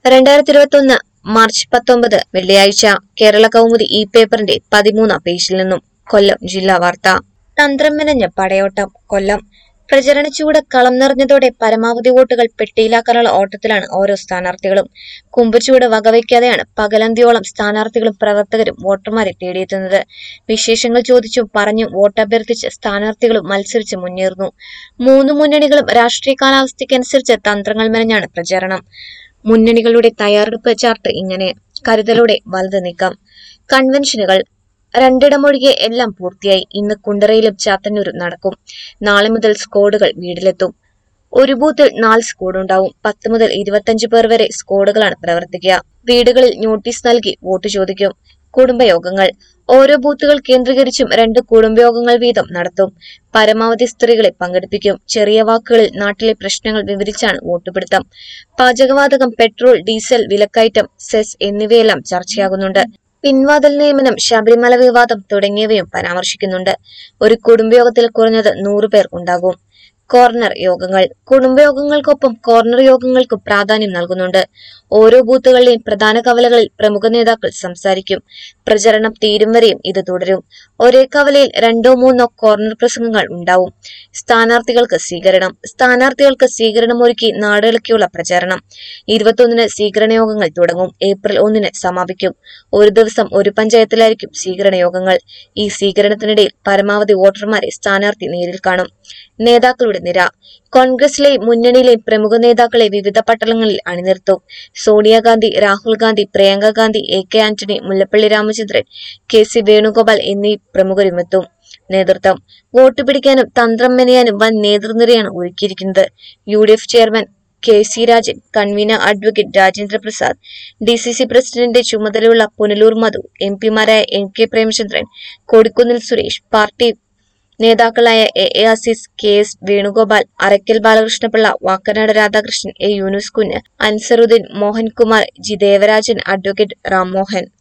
രണ്ടായിരത്തി ഇരുപത്തി ഒന്ന് മാർച്ച് പത്തൊമ്പത് വെള്ളിയാഴ്ച കേരള കൗമുദി ഈ പേപ്പറിന്റെ പതിമൂന്നാം പേജിൽ നിന്നും കൊല്ലം ജില്ലാ വാർത്ത തന്ത്രം മെനഞ്ഞ പടയോട്ടം കൊല്ലം പ്രചരണ ചൂട് കളം നിറഞ്ഞതോടെ പരമാവധി വോട്ടുകൾ പെട്ടിയിലാക്കാനുള്ള ഓട്ടത്തിലാണ് ഓരോ സ്ഥാനാർത്ഥികളും കുമ്പുചൂട് വകവയ്ക്കാതെയാണ് പകലന്തിയോളം സ്ഥാനാർത്ഥികളും പ്രവർത്തകരും വോട്ടർമാരെ തേടിയെത്തുന്നത് വിശേഷങ്ങൾ ചോദിച്ചും പറഞ്ഞും വോട്ടഭ്യർത്ഥിച്ച് സ്ഥാനാർത്ഥികളും മത്സരിച്ച് മുന്നേറുന്നു മൂന്ന് മുന്നണികളും രാഷ്ട്രീയ കാലാവസ്ഥയ്ക്കനുസരിച്ച് തന്ത്രങ്ങൾ മെനഞ്ഞാണ് പ്രചാരണം മുന്നണികളുടെ തയ്യാറെടുപ്പ് ചാർട്ട് ഇങ്ങനെ കരുതലോടെ വലത് നീക്കം കൺവെൻഷനുകൾ രണ്ടിടമൊഴികെ എല്ലാം പൂർത്തിയായി ഇന്ന് കുണ്ടറയിലും ചാത്തന്നൂരും നടക്കും നാളെ മുതൽ സ്ക്വാഡുകൾ വീട്ടിലെത്തും ഒരു ബൂത്തിൽ നാല് സ്ക്വാഡ് ഉണ്ടാവും പത്ത് മുതൽ ഇരുപത്തഞ്ച് പേർ വരെ സ്ക്വാഡുകളാണ് പ്രവർത്തിക്കുക വീടുകളിൽ നോട്ടീസ് നൽകി വോട്ട് ചോദിക്കും കുടുംബയോഗങ്ങൾ ഓരോ ബൂത്തുകൾ കേന്ദ്രീകരിച്ചും രണ്ട് കുടുംബയോഗങ്ങൾ വീതം നടത്തും പരമാവധി സ്ത്രീകളെ പങ്കെടുപ്പിക്കും ചെറിയ വാക്കുകളിൽ നാട്ടിലെ പ്രശ്നങ്ങൾ വിവരിച്ചാണ് വോട്ടുപിടുത്തം പാചകവാതകം പെട്രോൾ ഡീസൽ വിലക്കയറ്റം സെസ് എന്നിവയെല്ലാം ചർച്ചയാകുന്നുണ്ട് പിൻവാതിൽ നിയമനം ശബരിമല വിവാദം തുടങ്ങിയവയും പരാമർശിക്കുന്നുണ്ട് ഒരു കുടുംബയോഗത്തിൽ കുറഞ്ഞത് നൂറ് പേർ ഉണ്ടാകും കോർണർ യോഗങ്ങൾ കുടുംബയോഗങ്ങൾക്കൊപ്പം കോർണർ യോഗങ്ങൾക്കും പ്രാധാന്യം നൽകുന്നുണ്ട് ഓരോ ബൂത്തുകളിലെയും പ്രധാന കവലകളിൽ പ്രമുഖ നേതാക്കൾ സംസാരിക്കും പ്രചരണം തീരും വരെയും ഇത് തുടരും ഒരേ കവലയിൽ രണ്ടോ മൂന്നോ കോർണർ പ്രസംഗങ്ങൾ ഉണ്ടാവും സ്ഥാനാർത്ഥികൾക്ക് സ്വീകരണം സ്ഥാനാർത്ഥികൾക്ക് സ്വീകരണം ഒരുക്കി നാടുകളിലേക്കുള്ള പ്രചാരണം ഇരുപത്തൊന്നിന് സ്വീകരണ യോഗങ്ങൾ തുടങ്ങും ഏപ്രിൽ ഒന്നിന് സമാപിക്കും ഒരു ദിവസം ഒരു പഞ്ചായത്തിലായിരിക്കും സ്വീകരണ യോഗങ്ങൾ ഈ സ്വീകരണത്തിനിടയിൽ പരമാവധി വോട്ടർമാരെ സ്ഥാനാർത്ഥി നേരിൽ കാണും നേതാക്കളുടെ നിര കോൺഗ്രസിലെയും മുന്നണിയിലെയും പ്രമുഖ നേതാക്കളെ വിവിധ പട്ടണങ്ങളിൽ അണിനിർത്തും Sonia Gandhi Rahul Gandhi Priyanka Gandhi A K Antony Mullappally Ramachandran K C Venugopal എന്നീ പ്രമുഖരുമെത്തും നേതൃത്വം വോട്ട് പിടിക്കാനും തന്ത്രം മെനയാനും വൻ നേതൃനിരയാണ് ഒരുക്കിയിരിക്കുന്നത് U D F chairman K C Rajan convener advocate Rajendra Prasad D C C president ചുമതലയുള്ള പുനലൂർ മധു എം പിമാരായ N K Premachandran Kodikunnil Suresh party നേതാക്കളായ A A Azeez K S Venugopal Arackal Balakrishna Pillai Vakkanad Radhakrishnan A Yunus Kunju Ansaruddin Mohankumar G Devarajan advocate Ram Mohan